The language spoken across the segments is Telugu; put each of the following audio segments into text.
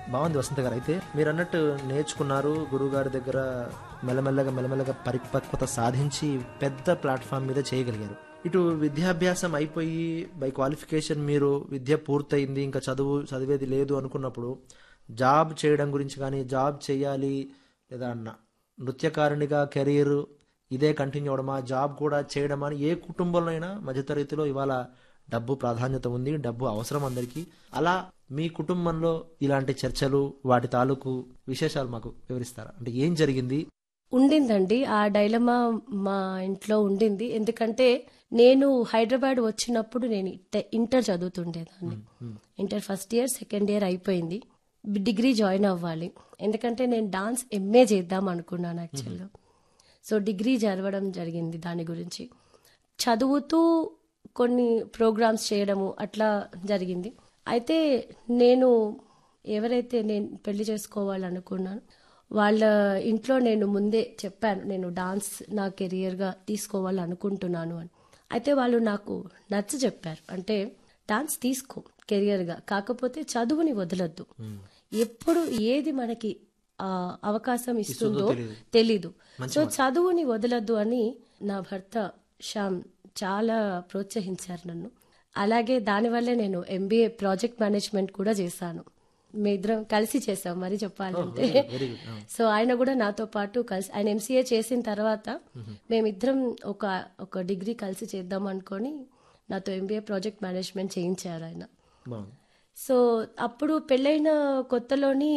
బాగుంది వసంత గారు అయితే మీరు అన్నట్టు నేర్చుకున్నారు గురువు గారి దగ్గర మెల్లమెల్లగా మెల్లమెల్లగా పరిపక్వత సాధించి పెద్ద ప్లాట్ఫామ్ మీద చేయగలిగారు ఇటు విద్యాభ్యాసం అయిపోయి బై క్వాలిఫికేషన్ మీరు విద్య పూర్తయింది ఇంకా చదువు చదివేది లేదు అనుకున్నప్పుడు జాబ్ చేయడం గురించి కానీ జాబ్ చేయాలి లేదా న- నృత్యకారునిగా కెరీర్ ఇదే కంటిన్యూ అవడమా జాబ్ కూడా చేయడమా అని ఏ కుటుంబంలో అయినా మధ్యతరగతిలో ఇవాళ డబ్బు ప్రాధాన్యత ఉంది డబ్బు అవసరం అందరికీ అలా మీ కుటుంబంలో ఇలాంటి చర్చలు వాటి తాలూకు విశేషాలు మాకు వివరిస్తారా అంటే ఏం జరిగింది ఉండిందండి ఆ డైలమా మా ఇంట్లో ఉండింది ఎందుకంటే నేను హైదరాబాద్ వచ్చినప్పుడు నేను ఇట్ట- ఇంటర్ చదువుతుండేదాన్ని inter first year second year అయిపోయింది డిగ్రీ జాయిన్ అవ్వాలి ఎందుకంటే నేను డాన్స్ ఎంఏ చేద్దాం అనుకున్నాను యాక్చువల్గా సో డిగ్రీ చదవడం జరిగింది దాని గురించి చదువుతూ కొన్ని ప్రోగ్రామ్స్ చేయడము అట్లా జరిగింది అయితే నేను ఎవరైతే నేను పెళ్లి చేసుకోవాలనుకున్నాను వాళ్ళ ఇంట్లో నేను ముందే చెప్పాను నేను డాన్స్ నా కెరియర్గా తీసుకోవాలనుకుంటున్నాను అని అయితే వాళ్ళు నాకు నచ్చ చెప్పారు అంటే డాన్స్ తీసుకో కెరియర్గా కాకపోతే చదువుని వదలొద్దు ఎప్పుడు ఏది మనకి ఆ, అవకాశం ఇస్తుందో తెలీదు సో చదువుని వదలొద్దు అని నా భర్త శ్యామ్ చాలా ప్రోత్సహించారు నన్ను అలాగే దానివల్లే నేను ఎంబీఏ ప్రాజెక్ట్ మేనేజ్మెంట్ కూడా చేశాను మీ ఇద్దరం కలిసి చేసాం మరి చెప్పాలంటే సో ఆయన కూడా నాతో పాటు కలిసి ఆయన ఎంసీఏ చేసిన తర్వాత మేమిద్దరం ఒక ఒక డిగ్రీ కలిసి చేద్దాం అనుకొని నాతో ఎంబీఏ ప్రాజెక్ట్ మేనేజ్మెంట్ చేయించారు ఆయన బాగుంది సో అప్పుడు పెళ్ళైన కొత్తలోని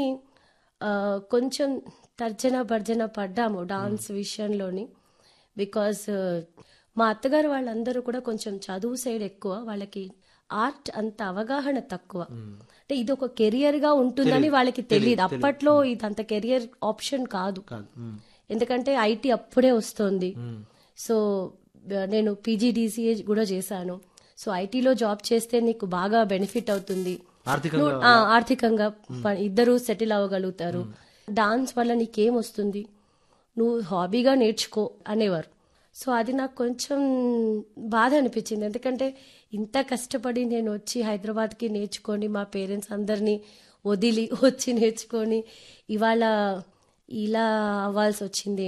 ఆ, కొంచెం తర్జన భర్జన పడ్డాము డాన్స్ విషయంలోని బికాస్ మా అత్తగారు వాళ్ళందరూ కూడా కొంచెం చదువు సైడ్ ఎక్కువ వాళ్ళకి ఆర్ట్ అంత అవగాహన తక్కువ అంటే ఇది ఒక కెరియర్ గా ఉంటుందని వాళ్ళకి తెలియదు అప్పట్లో ఇది అంత కెరియర్ ఆప్షన్ కాదు కాదు మ్మ్. ఎందుకంటే ఐటీ అప్పుడే వస్తుంది సో ఆ, నేను పీజీడీసీఏ కూడా చేశాను సో ఐటీలో జాబ్ చేస్తే నీకు బాగా బెనిఫిట్ అవుతుంది ఆర్థికంగా నువ్వు, ఆ, ఆర్థికంగా ప- ఇద్దరు సెటిల్ అవ్వగలుగుతారు డాన్స్ వల్ల నీకేం వస్తుంది నువ్వు హాబీగా నేర్చుకో అనేవారు సో అది నాకు కొంచెం బాధ అనిపించింది ఎందుకంటే ఇంత కష్టపడి నేను వచ్చి హైదరాబాద్కి నేర్చుకొని మా పేరెంట్స్ అందరినీ వదిలి వచ్చి నేర్చుకొని ఇవాళ ఇలా అవ్వాల్సి వచ్చింది